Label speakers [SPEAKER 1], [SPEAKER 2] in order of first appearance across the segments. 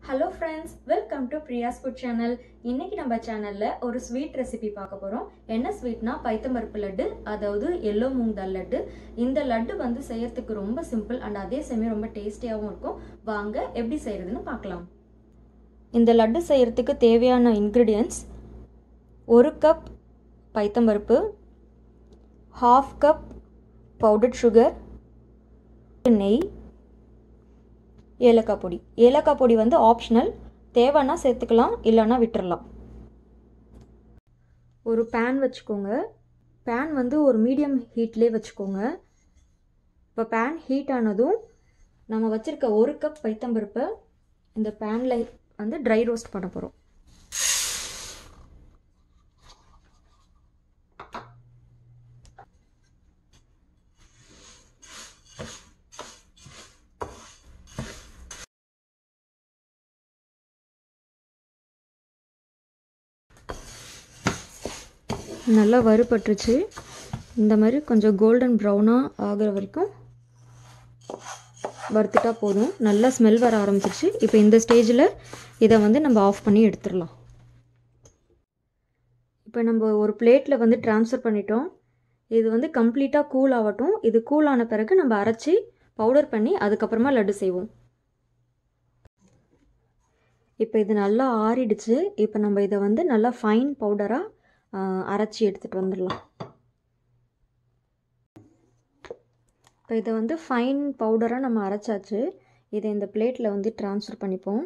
[SPEAKER 1] hello friends welcome to Priya's food channel இன்னைக்கு நம்ம சேனல்ல ஒரு ஸ்வீட் ரெசிபி பார்க்க போறோம் என்ன ஸ்வீட்னா பைத்தம்பருப்பு லட்டு அதாவது எல்லோ மூங் தால் லட்டு இந்த லட்டு வந்து செய்யறதுக்கு ரொம்ப சிம்பிள் அண்ட் அதே சமயம் ரொம்ப டேஸ்டியாகவும் இருக்கும் வாங்க எப்படி செய்யறதுன்னு பார்க்கலாம் இந்த லட்டு செய்யறதுக்கு தேவையான இன்க்ரீடியன்ஸ் ஒரு கப் பைத்தம்பருப்பு ஹாஃப் கப் பவுடர் சுகர் நெய் ஏலக்காய் பொடி ஏலக்காய் பொடி வந்து ஆப்ஷனல் தேவைன்னா சேர்த்துக்கலாம் இல்லைன்னா விட்டுறலாம் ஒரு பேன் வச்சுக்கோங்க பேன் வந்து ஒரு மீடியம் ஹீட்லேயே வச்சுக்கோங்க இப்போ பேன் ஹீட் ஆனதும் நம்ம வச்சுருக்க ஒரு கப் பைத்தம்பருப்பை இந்த பேனில் வந்து ட்ரை ரோஸ்ட் பண்ண போகிறோம் நல்லா வறுபட்டுருச்சு இந்த மாதிரி கொஞ்சம் கோல்டன் ப்ரௌனாக ஆகிற வரைக்கும் வறுத்துட்டா போதும் நல்லா ஸ்மெல் வர ஆரம்பிச்சிருச்சு இப்போ இந்த ஸ்டேஜில் இதை வந்து நம்ம ஆஃப் பண்ணி எடுத்துடலாம் இப்போ நம்ம ஒரு பிளேட்டில் வந்து ட்ரான்ஸ்ஃபர் பண்ணிட்டோம் இது வந்து கம்ப்ளீட்டாக கூல் ஆகட்டும் இது கூல் ஆன பிறகு நம்ம அரைச்சி பவுடர் பண்ணி அதுக்கப்புறமா லட்டு செய்வோம் இப்போ இது நல்லா ஆறிடுச்சு இப்போ நம்ம இதை வந்து நல்லா ஃபைன் பவுடராக அரைச்சி எடுத்துகிட்டு வந்துடலாம் இப்போ இதை வந்து ஃபைன் பவுடராக நம்ம அரைச்சாச்சு இதை இந்த பிளேட்டில் வந்து ட்ரான்ஸ்ஃபர் பண்ணிப்போம்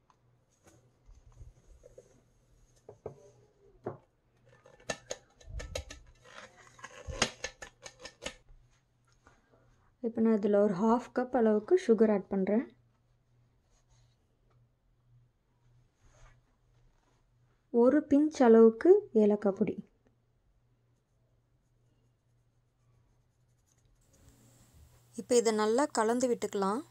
[SPEAKER 1] இப்போ நான் இதில் ஒரு ஹாஃப் கப் அளவுக்கு சுகர் ஆட் பண்ணுறேன் ஒரு பிஞ்ச் அளவுக்கு ஏலக்காய் பொடி இப்போ இதை நல்லா கலந்து விட்டுக்கலாம்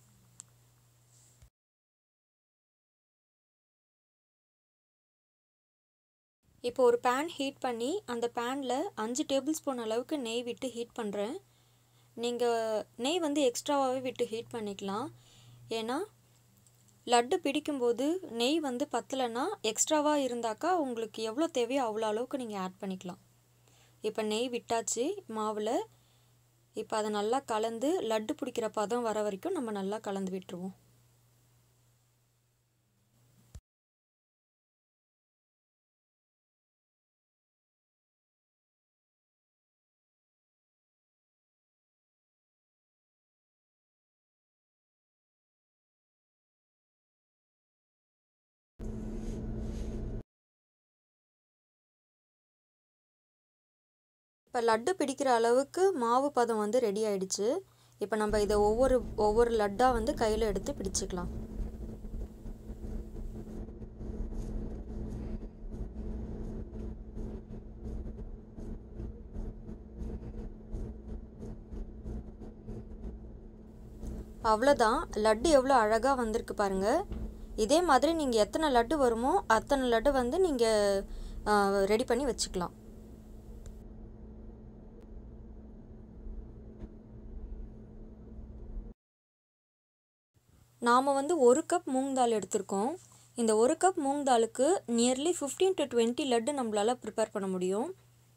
[SPEAKER 1] இப்போ ஒரு பேன் ஹீட் பண்ணி அந்த பேனில் அஞ்சு டேபிள் ஸ்பூன் அளவுக்கு நெய் விட்டு ஹீட் பண்ணுறேன் நீங்கள் நெய் வந்து எக்ஸ்ட்ராவாகவே விட்டு ஹீட் பண்ணிக்கலாம் ஏன்னா லட்டு பிடிக்கும்போது நெய் வந்து பத்தலைன்னா எக்ஸ்ட்ராவாக இருந்தாக்கா உங்களுக்கு எவ்வளோ தேவையோ அவ்வளோ அளவுக்கு நீங்கள் ஆட் பண்ணிக்கலாம் இப்போ நெய் விட்டாச்சு மாவில் இப்போ அதை நல்லா கலந்து லட்டு பிடிக்கிற பதம் வர வரைக்கும் நம்ம நல்லா கலந்து விட்டுருவோம் இப்போ லட்டு பிடிக்கிற அளவுக்கு மாவு பதம் வந்து ரெடி ஆயிடுச்சு இப்போ நம்ம இதை ஒவ்வொரு ஒவ்வொரு லட்டாக வந்து கையில் எடுத்து பிடிச்சிக்கலாம் அவ்வளோதான் லட்டு எவ்வளோ அழகாக வந்திருக்கு பாருங்கள் இதே மாதிரி நீங்கள் எத்தனை லட்டு வருமோ அத்தனை லட்டு வந்து நீங்கள் ரெடி பண்ணி வச்சுக்கலாம் நாம் வந்து ஒரு கப் மூங் தால் எடுத்திருக்கோம் இந்த ஒரு கப் மூங் தாலுக்கு நியர்லி ஃபிஃப்டீன் டு டுவெண்ட்டி லட்டு நம்மளால் ப்ரிப்பேர் பண்ண முடியும்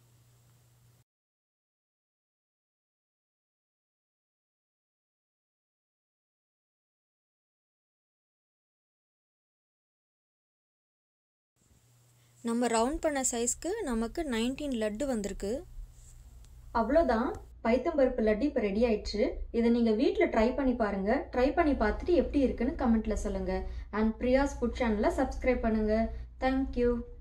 [SPEAKER 1] நம்ம ரவுண்ட் பண்ண சைஸ்க்கு நமக்கு நைன்டீன் லட்டு வந்திருக்கு அவ்வளோதான் பைத்தம்பருப்பு லட்டு இப்போ ரெடி ஆயிடுச்சு இதை நீங்கள் வீட்டில் ட்ரை பண்ணி பாருங்கள் ட்ரை பண்ணி பார்த்துட்டு எப்படி இருக்குன்னு கமெண்ட்டில் சொல்லுங்கள் அண்ட் பிரியாஸ் ஃபுட் சேனலை சப்ஸ்கிரைப் பண்ணுங்கள் தேங்க்யூ